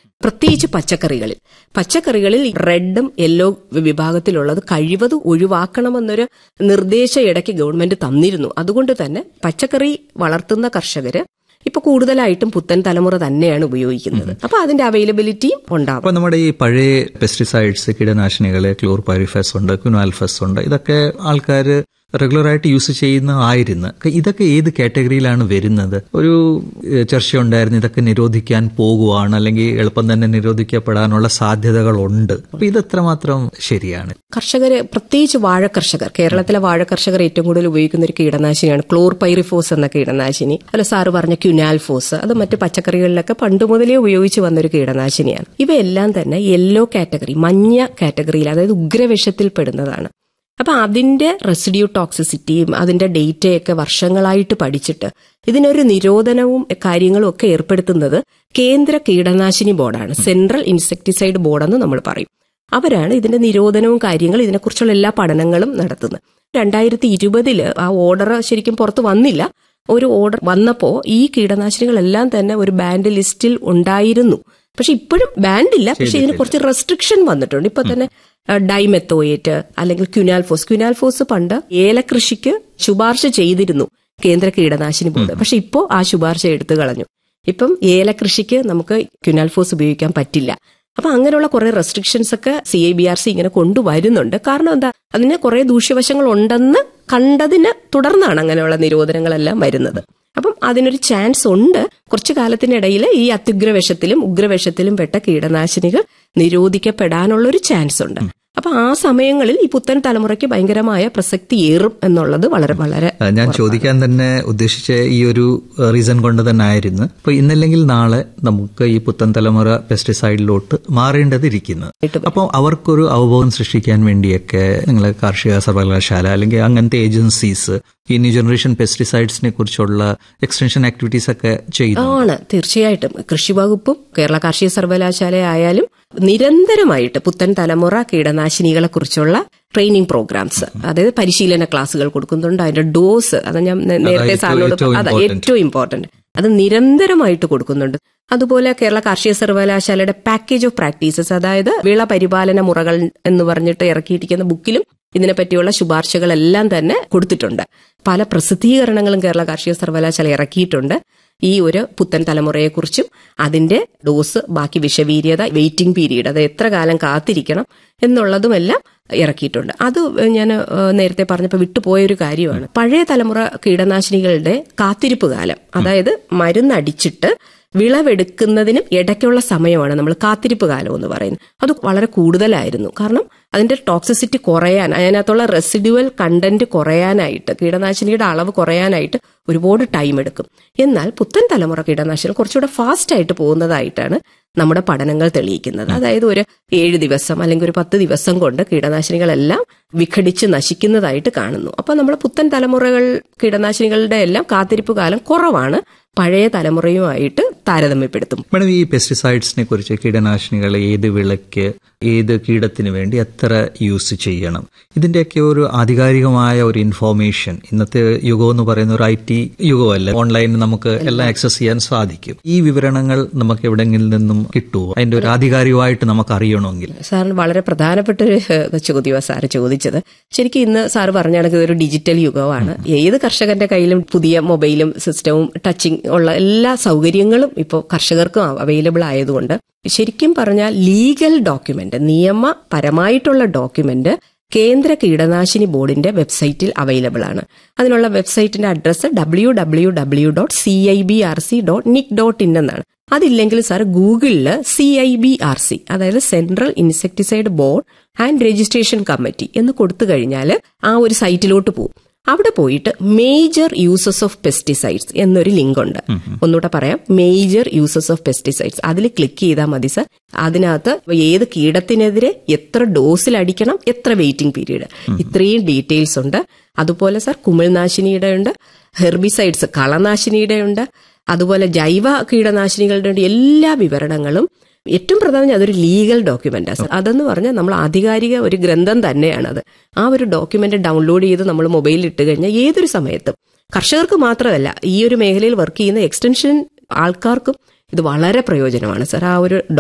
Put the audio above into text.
പ്രത്യേകിച്ച് പച്ചക്കറികളിൽ പച്ചക്കറികളിൽ റെഡും യെല്ലോ വിഭാഗത്തിലുള്ളത് കഴിവതും ഒഴിവാക്കണമെന്നൊരു നിർദ്ദേശം ഇടയ്ക്ക് ഗവൺമെന്റ് തന്നിരുന്നു അതുകൊണ്ട് തന്നെ പച്ചക്കറി വളർത്തുന്ന കർഷകര് ഇപ്പൊ കൂടുതലായിട്ടും പുത്തൻ തലമുറ തന്നെയാണ് ഉപയോഗിക്കുന്നത് അപ്പൊ അതിന്റെ അവൈലബിലിറ്റിയും ഉണ്ടാവും അപ്പൊ നമ്മുടെ ഈ പഴയ പെസ്റ്റിസൈഡ്സ് കീടനാശിനികള് ക്ലോർ പൈറിഫസ് ഉണ്ട് ക്യുനാൽഫസ് ഉണ്ട് ഇതൊക്കെ ആൾക്കാർ റെഗുലറായിട്ട് യൂസ് ചെയ്യുന്ന ആയിരുന്നു ഇതൊക്കെ ഏത് കാറ്റഗറിയിലാണ് വരുന്നത് ഒരു ഏഹ്, ചർച്ചയുണ്ടായിരുന്നു ഇതൊക്കെ നിരോധിക്കാൻ പോകുവാണ് അല്ലെങ്കിൽ എളുപ്പം തന്നെ നിരോധിക്കപ്പെടാനുള്ള സാധ്യതകളുണ്ട് അപ്പൊ ഇത് എത്രമാത്രം ശരിയാണ് കർഷകര് പ്രത്യേകിച്ച് വാഴ കർഷകർ കേരളത്തിലെ വാഴ കർഷകർ ഏറ്റവും കൂടുതൽ ഉപയോഗിക്കുന്ന ഒരു കീടനാശിനിയാണ് ക്ലോർ പൈറിഫോസ് എന്ന കീടനാശിനി അല്ല സാറ് പറഞ്ഞ ക്യുനാൽഫോസ് അത് മറ്റ് പച്ചക്കറികളിലൊക്കെ പണ്ട് മുതലേ ഉപയോഗിച്ച് വന്നൊരു കീടനാശിനിയാണ് ഇവയെല്ലാം തന്നെ യെല്ലോ കാറ്റഗറി മഞ്ഞ കാറ്റഗറിയിൽ അതായത് ഉഗ്രവിഷത്തിൽ പെടുന്നതാണ് അപ്പൊ അതിന്റെ റെസിഡ്യൂ ടോക്സിസിറ്റിയും അതിന്റെ ഡേറ്റയൊക്കെ വർഷങ്ങളായിട്ട് പഠിച്ചിട്ട് ഇതിനൊരു നിരോധനവും കാര്യങ്ങളും ഒക്കെ ഏർപ്പെടുത്തുന്നത് കേന്ദ്ര കീടനാശിനി ബോർഡാണ് സെൻട്രൽ ഇൻസെക്ടിസൈഡ് ബോർഡെന്ന് നമ്മൾ പറയും അവരാണ് ഇതിന്റെ നിരോധനവും കാര്യങ്ങളും ഇതിനെക്കുറിച്ചുള്ള എല്ലാ പഠനങ്ങളും നടത്തുന്നത് രണ്ടായിരത്തി ഇരുപതില് ആ ഓർഡർ ശരിക്കും പുറത്ത് വന്നില്ല ഒരു ഓർഡർ വന്നപ്പോ ഈ കീടനാശിനികളെല്ലാം തന്നെ ഒരു ബാൻഡ് ലിസ്റ്റിൽ ഉണ്ടായിരുന്നു പക്ഷെ ഇപ്പോഴും ബാൻഡ് ഇല്ല പക്ഷെ ഇതിന് കുറച്ച് റെസ്ട്രിക്ഷൻ വന്നിട്ടുണ്ട് ഇപ്പൊ തന്നെ ഡൈമെത്തോയേറ്റ് അല്ലെങ്കിൽ ക്യുനാൽഫോസ് ക്യുനാൽഫോസ് പണ്ട് ഏലകൃഷിക്ക് ശുപാർശ ചെയ്തിരുന്നു കേന്ദ്ര കീടനാശിനി ബോർഡ് പക്ഷെ ഇപ്പോ ആ ശുപാർശ എടുത്തു കളഞ്ഞു ഇപ്പം ഏലകൃഷിക്ക് നമുക്ക് ക്യുനാൽഫോസ് ഉപയോഗിക്കാൻ പറ്റില്ല അപ്പൊ അങ്ങനെയുള്ള കുറെ റെസ്ട്രിക്ഷൻസ് ഒക്കെ C I B R C ഇങ്ങനെ കൊണ്ടുവരുന്നുണ്ട് കാരണം എന്താ അതിന് കുറെ ദൂഷ്യവശങ്ങൾ ഉണ്ടെന്ന് കണ്ടതിന് തുടർന്നാണ് അങ്ങനെയുള്ള നിരോധനങ്ങളെല്ലാം വരുന്നത് അപ്പം അതിനൊരു ചാൻസ് ഉണ്ട് കുറച്ചു കാലത്തിനിടയിൽ ഈ അത്യുഗ്രവിഷത്തിലും ഉഗ്രവിഷത്തിലും പെട്ട കീടനാശിനികൾ നിരോധിക്കപ്പെടാനുള്ള ഒരു ചാൻസ് ഉണ്ട് അപ്പൊ ആ സമയങ്ങളിൽ ഈ പുത്തൻ തലമുറയ്ക്ക് ഭയങ്കരമായ പ്രസക്തി ഏറും എന്നുള്ളത് വളരെ വളരെ ആ, ഞാൻ ചോദിക്കാൻ തന്നെ ഉദ്ദേശിച്ച ഈ ഒരു റീസൺ കൊണ്ട് തന്നെ ആയിരുന്നു അപ്പൊ ഇന്നല്ലെങ്കിൽ നാളെ നമുക്ക് ഈ പുത്തൻ തലമുറ പെസ്റ്റിസൈഡിലോട്ട് മാറേണ്ടതിരിക്കുന്നത് അപ്പോൾ അവർക്കൊരു അവബോധം സൃഷ്ടിക്കാൻ വേണ്ടിയൊക്കെ നിങ്ങൾ കാർഷിക സർവകലാശാല അല്ലെങ്കിൽ അങ്ങനത്തെ ഏജൻസീസ് ഈ ന്യൂ ജനറേഷൻ പെസ്റ്റിസൈഡ്സിനെ കുറിച്ചുള്ള എക്സ്റ്റൻഷൻ ആക്ടിവിറ്റീസ് ഒക്കെ ചെയ്യുന്നു ആണ് തീർച്ചയായിട്ടും കൃഷി വകുപ്പും കേരള കാർഷിക സർവകലാശാല ആയാലും നിരന്തരമായിട്ട് പുത്തൻ തലമുറ കീടനാശിനികളെ കുറിച്ചുള്ള ട്രെയിനിങ് പ്രോഗ്രാംസ് അതായത് പരിശീലന ക്ലാസ്സുകൾ കൊടുക്കുന്നുണ്ട് അതിന്റെ ഡോസ് അത് ഞാൻ നേ- നേരത്തെ ഏറ്റവും- സാറിനോട് ഏറ്റവും അതെ important. ഏറ്റവും ഇമ്പോർട്ടന്റ് അത് നിരന്തരമായിട്ട് കൊടുക്കുന്നുണ്ട് അതുപോലെ കേരള കാർഷിക സർവകലാശാലയുടെ പാക്കേജ് ഓഫ് പ്രാക്ടീസസ് അതായത് വിള പരിപാലന മുറകൾ എന്ന് പറഞ്ഞിട്ട് ഇറക്കിയിരിക്കുന്ന ബുക്കിലും ഇതിനെപ്പറ്റിയുള്ള ശുപാർശകളെല്ലാം തന്നെ കൊടുത്തിട്ടുണ്ട് പല പ്രസിദ്ധീകരണങ്ങളും കേരള കാർഷിക സർവകലാശാല ഇറക്കിയിട്ടുണ്ട് ഈ ഒരു പുത്തൻ തലമുറയെക്കുറിച്ചും അതിന്റെ ഡോസ് ബാക്കി വിഷവീര്യത വെയിറ്റിംഗ് പീരീഡ് അത് എത്ര കാലം കാത്തിരിക്കണം എന്നുള്ളതുമെല്ലാം ഇറക്കിയിട്ടുണ്ട് അത് ഞാൻ ഏഹ്, നേരത്തെ പറഞ്ഞപ്പോൾ വിട്ടുപോയ ഒരു കാര്യമാണ് പഴയ തലമുറ കീടനാശിനികളുടെ കാത്തിരിപ്പ് കാലം അതായത് മരുന്നടിച്ചിട്ട് വിളവെടുക്കുന്നതിനും ഇടയ്ക്കുള്ള സമയമാണ് നമ്മൾ കാത്തിരിപ്പ് കാലം എന്ന് പറയുന്നത് അത് വളരെ കൂടുതലായിരുന്നു കാരണം അതിന്റെ ടോക്സിസിറ്റി കുറയാൻ അതിനകത്തുള്ള റെസിഡുവൽ കണ്ടന്റ് കുറയാനായിട്ട് കീടനാശിനിയുടെ അളവ് കുറയാനായിട്ട് ഒരുപാട് ടൈം എടുക്കും എന്നാൽ പുത്തൻ തലമുറ കീടനാശിനികൾ കുറച്ചുകൂടെ ഫാസ്റ്റ് ആയിട്ട് പോകുന്നതായിട്ടാണ് നമ്മുടെ പഠനങ്ങൾ തെളിയിക്കുന്നത് അതായത് ഒരു ഏഴ് ദിവസം അല്ലെങ്കിൽ ഒരു പത്ത് ദിവസം കൊണ്ട് കീടനാശിനികളെല്ലാം വിഘടിച്ച് നശിക്കുന്നതായിട്ട് കാണുന്നു അപ്പൊ നമ്മൾ പുത്തൻ തലമുറകൾ കീടനാശിനികളുടെ എല്ലാം കാത്തിരിപ്പ് കാലം കുറവാണ് പഴയ തലമുറയുമായിട്ട് താരതമ്യപ്പെടുത്തും മാഡം ഈ പെസ്റ്റിസൈഡ്സിനെ കുറിച്ച് കീടനാശിനികൾ ഏത് വിളയ്ക്ക് ഏത് കീടത്തിന് വേണ്ടി എത്ര യൂസ് ചെയ്യണം ഇതിന്റെയൊക്കെ ഒരു ആധികാരികമായ ഒരു ഇൻഫോർമേഷൻ ഇന്നത്തെ യുഗം എന്ന് പറയുന്ന ഒരു ഐ ടി യുഗമല്ല ഓൺലൈനിൽ നമുക്ക് എല്ലാം ആക്സസ് ചെയ്യാൻ സാധിക്കും ഈ വിവരണങ്ങൾ നമുക്ക് എവിടെങ്കിലും നിന്നും കിട്ടുമോ അതിന്റെ ഒരു ആധികാരികമായിട്ട് നമുക്ക് അറിയണമെങ്കിൽ സാറിന് വളരെ പ്രധാനപ്പെട്ട ഒരു ഏഹ്, ചോദ്യമാണ് സാറ് ചോദിച്ചത് ശരിക്കും ഇന്ന് സാറ് പറഞ്ഞ കണക്ക് ഇതൊരു ഡിജിറ്റൽ യുഗമാണ് ഏത് കർഷകന്റെ കയ്യിലും പുതിയ മൊബൈലും സിസ്റ്റവും ടച്ചിങ് ഉള്ള എല്ലാ സൗകര്യങ്ങളും ഇപ്പോൾ കർഷകർക്കും അവൈലബിൾ ആയതുകൊണ്ട് ശരിക്കും പറഞ്ഞാൽ ലീഗൽ ഡോക്യുമെന്റ് നിയമപരമായിട്ടുള്ള ഡോക്യുമെന്റ് കേന്ദ്ര കീടനാശിനി ബോർഡിന്റെ വെബ്സൈറ്റിൽ അവൈലബിൾ ആണ് അതിനുള്ള വെബ്സൈറ്റിന്റെ address W W W dot C I B R C dot nic dot in എന്നാണ് അതില്ലെങ്കിൽ സാർ ഗൂഗിളിൽ C I B R C അതായത് central insecticide board and registration committee എന്ന് കൊടുത്തു കഴിഞ്ഞാൽ ആ ഒരു സൈറ്റിലോട്ട് പോകും അവിടെ പോയിട്ട് മേജർ യൂസസ് ഓഫ് പെസ്റ്റിസൈഡ്സ് എന്നൊരു ലിങ്ക് ഉണ്ട് ഒന്നുകൂടെ പറയാം മേജർ യൂസസ് ഓഫ് പെസ്റ്റിസൈഡ്സ് അതിൽ ക്ലിക്ക് ചെയ്താൽ മതി സർ അതിനകത്ത് ഏത് കീടത്തിനെതിരെ എത്ര ഡോസിൽ അടിക്കണം എത്ര വെയിറ്റിംഗ് പീരീഡ് ഇത്രയും ഡീറ്റെയിൽസ് ഉണ്ട് അതുപോലെ സർ കുമിൾനാശിനിയുടെ ഉണ്ട് ഹെർബിസൈഡ്സ് കളനാശിനിയുടെ ഉണ്ട് അതുപോലെ ജൈവ കീടനാശിനികളുടെ ഉണ്ട് എല്ലാ വിവരണങ്ങളും ഏറ്റവും പ്രധാനം അതൊരു ലീഗൽ ഡോക്യുമെന്റ് സർ അതെന്ന് പറഞ്ഞാൽ നമ്മൾ ആധികാരിക ഒരു ഗ്രന്ഥം തന്നെയാണത് ആ ഒരു ഡോക്യുമെന്റ് ഡൗൺലോഡ് ചെയ്ത് നമ്മൾ മൊബൈലിൽ ഇട്ട് കഴിഞ്ഞാൽ ഏതൊരു സമയത്തും കർഷകർക്ക് മാത്രമല്ല ഈ ഒരു മേഖലയിൽ വർക്ക് ചെയ്യുന്ന എക്സ്റ്റൻഷൻ ആൾക്കാർക്കും ഇത് വളരെ പ്രയോജനമാണ് സർ ആ ഒരു